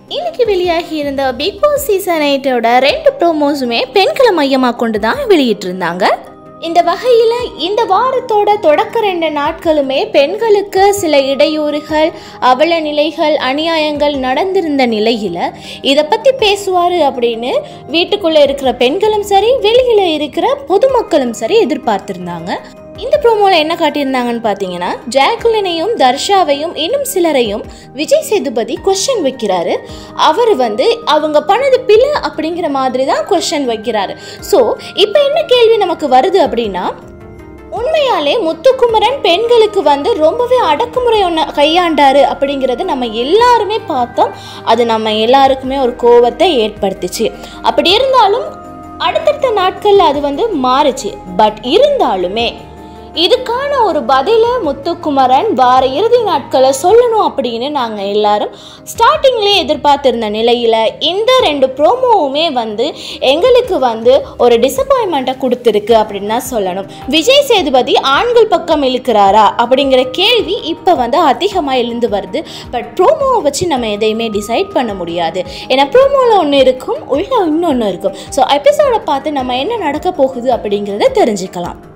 இன்னைக்கு வெளியாகி இருந்த பிக் பாஸ் சீசன் எயிட்டோட ரெண்டு ப்ரோமோஸுமே பெண்களை மையமாக கொண்டு தான் வெளியிட்டிருந்தாங்க இந்த வகையில் இந்த வாரத்தோட தொடக்க ரெண்டு நாட்களுமே பெண்களுக்கு சில இடையூறுகள் அவல நிலைகள் அநியாயங்கள் நடந்திருந்த நிலையில் இதை பற்றி பேசுவார் அப்படின்னு வீட்டுக்குள்ளே இருக்கிற பெண்களும் சரி வெளியில் இருக்கிற பொதுமக்களும் சரி எதிர்பார்த்திருந்தாங்க இந்த ப்ரோமோவில் என்ன காட்டியிருந்தாங்கன்னு பார்த்தீங்கன்னா ஜாக்குலினையும் தர்ஷாவையும் இன்னும் சிலரையும் விஜய் சேதுபதி கொஷன் வைக்கிறாரு அவர் வந்து அவங்க பண்ணது பிழை அப்படிங்கிற மாதிரி தான் கொஷன் வைக்கிறாரு ஸோ இப்போ என்ன கேள்வி நமக்கு வருது அப்படின்னா உண்மையாலே முத்துக்குமரன் பெண்களுக்கு வந்து ரொம்பவே அடக்குமுறை ஒன்று கையாண்டாரு அப்படிங்கிறது நம்ம எல்லாருமே பார்த்தோம் அது நம்ம எல்லாருக்குமே ஒரு கோவத்தை ஏற்படுத்துச்சு அப்படி இருந்தாலும் அடுத்தடுத்த நாட்களில் அது வந்து மாறுச்சு பட் இருந்தாலுமே இதுக்கான ஒரு பதிலை முத்துக்குமரன் வார இறுதி நாட்களை சொல்லணும் அப்படின்னு நாங்கள் எல்லாரும் ஸ்டார்டிங்லேயே எதிர்பார்த்திருந்த நிலையில் இந்த ரெண்டு ப்ரோமோவுமே வந்து எங்களுக்கு வந்து ஒரு டிசப்பாயின்மெண்ட்டை கொடுத்துருக்கு அப்படின்னு தான் சொல்லணும் விஜய் சேதுபதி ஆண்கள் பக்கம் இழுக்கிறாரா அப்படிங்கிற கேள்வி இப்போ வந்து அதிகமாக எழுந்து வருது பட் ப்ரோமோவை வச்சு நம்ம எதையுமே டிசைட் பண்ண முடியாது ஏன்னா ப்ரோமோவில் ஒன்று இருக்கும் உள்ள இன்னொன்று இருக்கும் ஸோ எபிசோடை பார்த்து நம்ம என்ன நடக்க போகுது அப்படிங்கிறத தெரிஞ்சுக்கலாம்